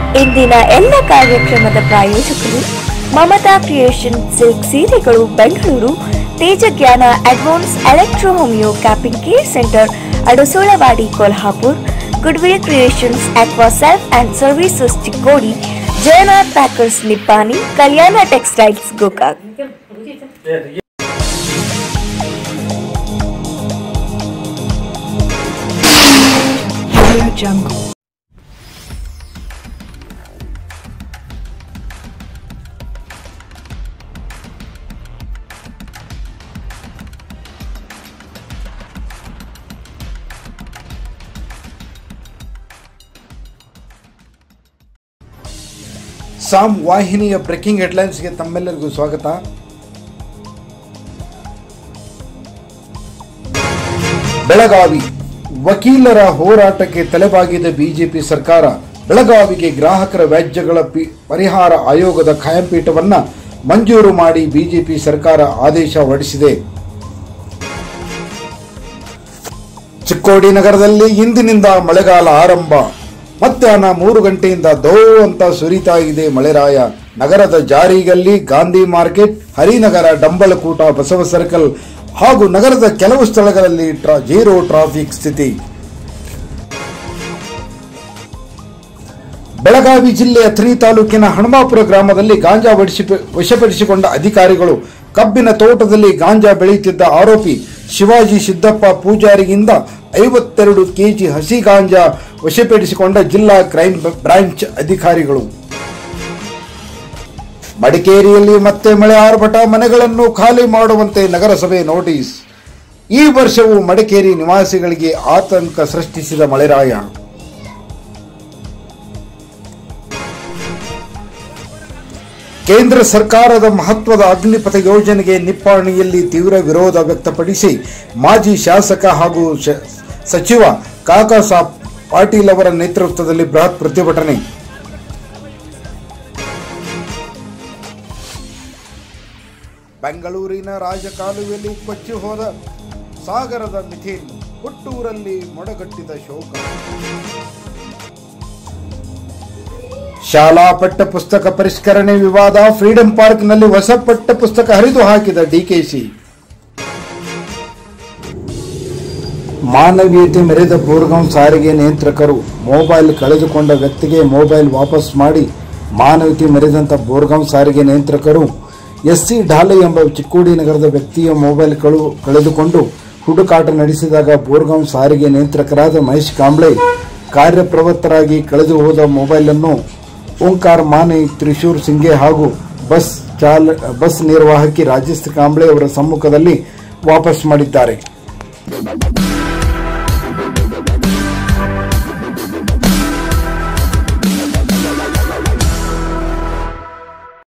ಇಂದಿನ ಎಲ್ಲ ಕಾರ್ಯಕ್ರಮದ ಪ್ರಾಯೋಜಕರು ಮಮತಾ ಕ್ರಿಯೇಷನ್ ಸಿಲ್ಕ್ ಸೀರೆಗಳು Bengaluru Tejajnana advance electro homeo capping care centre Adasolawadi Kolhapur goodwill creations aqua self and services Chikkodi Jayanath packers Nippani Kalyana textiles Gokak jungle. ಸಾಮ್ ವಾಹಿನಿಯ ಬ್ರೇಕಿಂಗ್ ಹೆಡ್ಲೈನ್ಸ್ಗೆ ತಮ್ಮೆಲ್ಲರಿಗೂ ಸ್ವಾಗತ ಬೆಳಗಾವಿ ವಕೀಲರ ಹೋರಾಟಕ್ಕೆ ತಲೆಬಾಗಿದ ಬಿಜೆಪಿ ಸರ್ಕಾರ ಬೆಳಗಾವಿಗೆ ಗ್ರಾಹಕರ ವ್ಯಾಜ್ಯಗಳ ಪಿ- ಪರಿಹಾರ ಆಯೋಗದ ಖಾಯಂಪೀಠವನ್ನ ಮಂಜೂರು ಮಾಡಿ ಬಿಜೆಪಿ ಸರ್ಕಾರ ಆದೇಶ ಹೊರಡಿಸಿದೆ ಚಿಕ್ಕೋಡಿ ನಗರದಲ್ಲಿ ಇಂದಿನಿಂದ ಮಳೆಗಾಲ ಆರಂಭ ಮಧ್ಯಾಹ್ನ ಮೂರು ಗಂಟೆಯಿಂದ ದೋ ಅಂತ ಸುರಿತಾ ಇದೆ ಮಳೆರಾಯ ನಗರದ ಜಾರಿಗಲ್ಲಿ ಗಾಂಧಿ ಮಾರ್ಕೆಟ್ ಹರಿನಗರ ಡಂಬಲಕೂಟ ಬಸವ ಸರ್ಕಲ್ ಹಾಗೂ ನಗರದ ಕೆಲವು ಸ್ಥಳಗಳಲ್ಲಿ ಟ್ರಾ- ಜೀರೋ ಟ್ರಾಫಿಕ್ ಸ್ಥಿತಿ ಬೆಳಗಾವಿ ಜಿಲ್ಲೆಯ ಥ್ರೀ ತಾಲೂಕಿನ ಹನುಮಾಪುರ ಗ್ರಾಮದಲ್ಲಿ ಗಾಂಜಾ ವಡಿಸಿ ವಶಪಡಿಸಿಕೊಂಡ ಅಧಿಕಾರಿಗಳು ಕಬ್ಬಿನ ತೋಟದಲ್ಲಿ ಗಾಂಜಾ ಬೆಳೆಯುತ್ತಿದ್ದ ಆರೋಪಿ ಶಿವಾಜಿ ಸಿದ್ದಪ್ಪ ಪೂಜಾರಿಯಿಂದ ಐವತ್ತೆರಡು ಕೆಜಿ ಹಸಿ ಗಾಂಜಾ ವಶಪಡಿಸಿಕೊಂಡ ಜಿಲ್ಲಾ ಕ್ರೈಮ್ ಬ್ರಾಂಚ್ ಅಧಿಕಾರಿಗಳು ಮಡಿಕೇರಿಯಲ್ಲಿ ಮತ್ತೆ ಮಳೆ ಆರ್ಭಟ ಮನೆಗಳನ್ನು ಖಾಲಿ ಮಾಡುವಂತೆ ನಗರಸಭೆ ನೋಟಿಸ್ ಈ ವರ್ಷವೂ ಮಡಿಕೇರಿ ನಿವಾಸಿಗಳಿಗೆ ಆತಂಕ ಸೃಷ್ಟಿಸಿದ ಮಳೆರಾಯ ಕೇಂದ್ರ ಸರ್ಕಾರದ ಮಹತ್ವದ ಅಗ್ನಿಪಥ ಯೋಜನೆಗೆ ನಿಪ್ಪಾಣಿಯಲ್ಲಿ ತೀವ್ರ ವಿರೋಧ ವ್ಯಕ್ತಪಡಿಸಿ ಮಾಜಿ ಶಾಸಕ ಹಾಗೂ ಶ- ಸಚಿವ ಕಾಕಾ ಸಾಬ್ ಪಾಟೀಲ್ ಅವರ ನೇತೃತ್ವದಲ್ಲಿ ಬೃಹತ್ ಪ್ರತಿಭಟನೆ ಬೆಂಗಳೂರಿನ ರಾಜಕಾಲುವೆಯಲ್ಲಿ ಕೊಚ್ಚಿ ಹೋದ ಸಾಗರದ ಮಿಥೇನ್ ಹುಟ್ಟೂರಲ್ಲಿ ಮೊಡಗಟ್ಟಿದ ಶೋಕ ಶಾಲಾ ಪಠ್ಯ ಪುಸ್ತಕ ಪರಿಷ್ಕರಣೆ ವಿವಾದ ಫ್ರೀಡಂ ಪಾರ್ಕ್ನಲ್ಲಿ ಹೊಸ ಪಠ್ಯ ಪುಸ್ತಕ ಹರಿದು ಹಾಕಿದ ಡಿಕೆಶಿ ಮಾನವೀಯತೆ ಮೆರೆದ ಬೋರ್ಗಾಂವ್ ಸಾರಿಗೆ ನಿಯಂತ್ರಕರು ಮೊಬೈಲ್ ಕಳೆದುಕೊಂಡ ವ್ಯಕ್ತಿಗೆ ಮೊಬೈಲ್ ವಾಪಸ್ ಮಾಡಿ ಮಾನವೀಯತೆ ಮೆರೆದಂತ ಬೋರ್ಗಾಂವ್ ಸಾರಿಗೆ ನಿಯಂತ್ರಕರು ಎಸ್ಸಿ ಢಾಲೆ ಎಂಬ ಚಿಕ್ಕೋಡಿ ನಗರದ ವ್ಯಕ್ತಿಯ ಮೊಬೈಲ್ ಕಳು ಕಳೆದುಕೊಂಡು ಹುಡುಕಾಟ ನಡೆಸಿದಾಗ ಬೋರ್ಗಾಂವ್ ಸಾರಿಗೆ ನಿಯಂತ್ರಕರಾದ ಮಹೇಶ್ ಕಾಂಬ್ಳೆ ಕಾರ್ಯಪ್ರವೃತ್ತರಾಗಿ ಕಳೆದು ಹೋದ ಮೊಬೈಲ್ ಅನ್ನು ಓಂಕಾರ ಮಾನೆ ತ್ರಿಶೂರ್ ಸಿಂಗೆ ಹಾಗೂ ಬಸ್ ಚಾಲ ಬಸ್ ನಿರ್ವಾಹಕಿ ರಾಜೇಶ್ ಕಾಂಬ್ಳೆ ಅವರ ಸಮ್ಮುಖದಲ್ಲಿ ವಾಪಸ್ ಮಾಡಿದ್ದಾರೆ